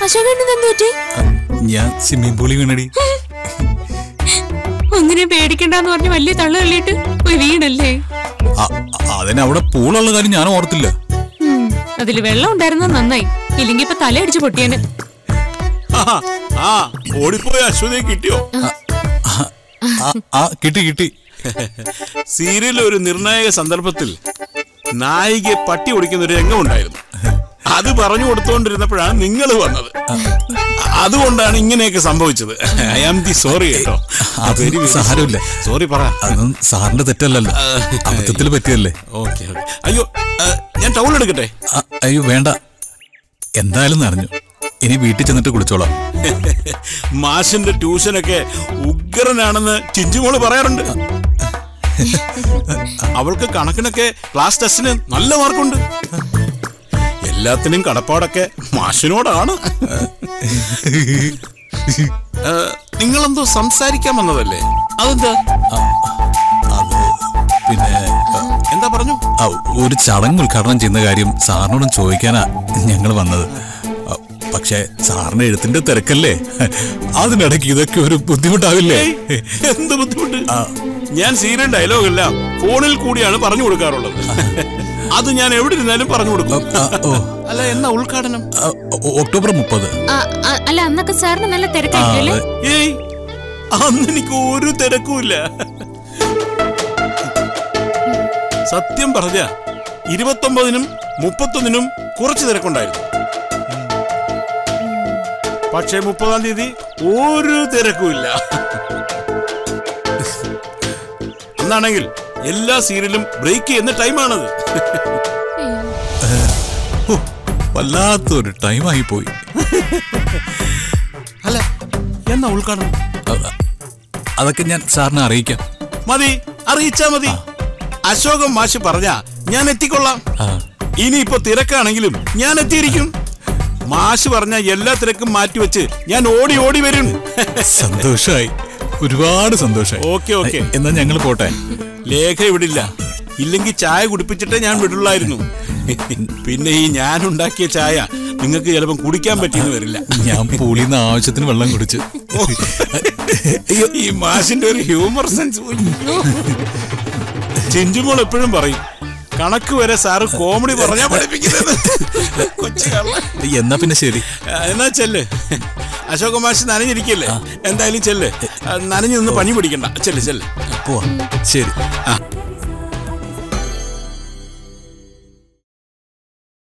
അശോകണ്ണൻ എന്ത് പറ്റി ഞാൻ സ്വിമ്മിംഗ് പൂളിൽ വീണടി ഒന്നിനെ പേടിക്കണ്ടെന്ന് പറഞ്ഞ് വലിയ തള്ളു തള്ളിയിട്ട് പോയി വീണല്ലേ അ- അ- അതിന് അവിടെ പൂളുള്ള കാര്യം ഞാൻ ഓർത്തില്ല ഉം, അതില് വെള്ളം ഉണ്ടായിരുന്നത് നന്നായി ഇല്ലെങ്കി ഇപ്പൊ തലയടിച്ച് പൊട്ടിയാന് ആ, ആ ഓടിപ്പോയ അശ്വതിയെ കിട്ടിയോ ആ, ആ കിട്ടി കിട്ടി സീരിയലിലെ ഒരു നിർണായക സന്ദർഭത്തിൽ നായികയെ പട്ടി ഓടിക്കുന്ന ഒരു രംഗമുണ്ടായിരുന്നു അത് പറഞ്ഞു കൊടുത്തുകൊണ്ടിരുന്നപ്പോഴാണ് നിങ്ങൾ വന്നത് അതുകൊണ്ടാണ് ഇങ്ങനെയൊക്കെ സംഭവിച്ചത് ഐ ആം ദി സോറി കേട്ടോ അത് സാരമില്ല സോറി പറ അതൊന്നും സാറിന്റെ തെറ്റല്ലല്ലോ അബദ്ധത്തിൽ പറ്റിയല്ലേ ഓക്കെ ഓക്കെ അയ്യോ ആ, ഞാൻ ടൗൺ എടുക്കട്ടെ അ- അയ്യോ വേണ്ട എന്തായാലും നനഞ്ഞു ഇനി വീട്ടിൽ ചെന്നിട്ട് കുളിച്ചോളാം മാഷിന്റെ ട്യൂഷനൊക്കെ ഉഗ്രനാണെന്ന് ചിഞ്ചുമോള് പറയാറുണ്ട് അവൾക്ക് കണക്കിനൊക്കെ ക്ലാസ് ടെസ്റ്റിന് നല്ല മാർക്കുണ്ട് എല്ലാത്തിനും കടപ്പാടൊക്കെ മാഷിനോടാണ് ഏ, നിങ്ങളെന്തോ സംസാരിക്കാൻ വന്നതല്ലേ അതെന്താ അത് പിന്നെ അ, എന്താ പറഞ്ഞു ആ, ഒരു ചടങ്ങ് ഉദ്ഘാടനം ചെയ്യുന്ന കാര്യം സാറിനോടും ചോദിക്കാനാ ഞങ്ങൾ വന്നത് അ, പക്ഷേ സാറിന് എഴുത്തിന്റെ തിരക്കല്ലേ അതിനിടയ്ക്ക് ഇതൊക്കെ ഒരു ബുദ്ധിമുട്ടാവില്ലേ ഏയ്, എന്ത് ബുദ്ധിമുട്ട് ഞാൻ സീരിയൽ ഡയലോഗ് എല്ലാം ഫോണിൽ കൂടിയാണ് പറഞ്ഞു കൊടുക്കാറുള്ളത് അത് ഞാൻ എവിടെ ഇരുന്നാലും പറഞ്ഞു കൊടുക്കും ആ, ഓ അല്ല എന്നാ ഉദ്ഘാടനം ആ, ഒ- ഒക്ടോബർ മുപ്പത് ആ, ആ, അല്ല അന്നൊക്കെ സാറിന് നല്ല ആ, തിരക്കായിരിക്കും അല്ലേ അതെ. ഏയ് അന്ന് എനിക്ക് ഒരു തിരക്കുമില്ല സത്യം പറഞ്ഞ ഇരുപത്തൊമ്പതിനും മുപ്പത്തൊന്നിനും കുറച്ച് തിരക്കുണ്ടായിരുന്നു പക്ഷേ മുപ്പതാം തീയതി ഒരു തിരക്കുമില്ല അന്നാണെങ്കിൽ എല്ലാ സീരിയലും ബ്രേക്ക് ചെയ്യുന്ന ടൈമാണത് ഹോ, വല്ലാത്തൊരു ടൈമായി പോയി അല്ല എന്നാ ഉദ്ഘാടനം അ- അതൊക്കെ ഞാൻ സാറിനെ അറിയിക്കാം മതി അറിയിച്ചാ മതി അശോകം മാഷ് പറഞ്ഞ ഞാൻ എത്തിക്കൊള്ളാം ആ, ഇനിയിപ്പോ തിരക്കാണെങ്കിലും ഞാൻ എത്തിയിരിക്കും മാഷ് പറഞ്ഞ എല്ലാ തിരക്കും മാറ്റിവെച്ച് ഞാൻ ഓടി ഓടി വരും സന്തോഷായി ഒരുപാട് സന്തോഷായി ഓക്കെ ഓക്കെ എന്നാ ഞങ്ങൾ പോട്ടെ ലേഖ ഇവിടില്ല ഇല്ലെങ്കിൽ ചായ കുടിപ്പിച്ചിട്ടേ ഞാൻ വിടുള്ളായിരുന്നു പിന്നെ ഈ ഞാൻ ഉണ്ടാക്കിയ ചായ നിങ്ങൾക്ക് ചിലപ്പം കുടിക്കാൻ പറ്റിയെന്ന് വരില്ല ഞാൻ പൂളിന്ന് ആവശ്യത്തിന് വെള്ളം കുടിച്ചു ഈ മാഷിന്റെ ഒരു ഹ്യൂമർ സെൻസ് ചിഞ്ചുമോൾ എപ്പോഴും പറയും കണക്ക് വരെ സാറ് കോമഡി പറഞ്ഞാ പഠിപ്പിക്കുന്നത് കൊച്ചു കള്ളൻ. എന്നാ പിന്നെ ശരി ആ, എന്നാ ചെല്ല് അശോക മാഷ് നനഞ്ഞിരിക്കല്ലേ എന്തായാലും ചെല്ല് ആ, നനഞ്ഞു നിന്ന് പണി പിടിക്കണ്ട ചെല്ല് ചെല്ല് പോവാ ശരി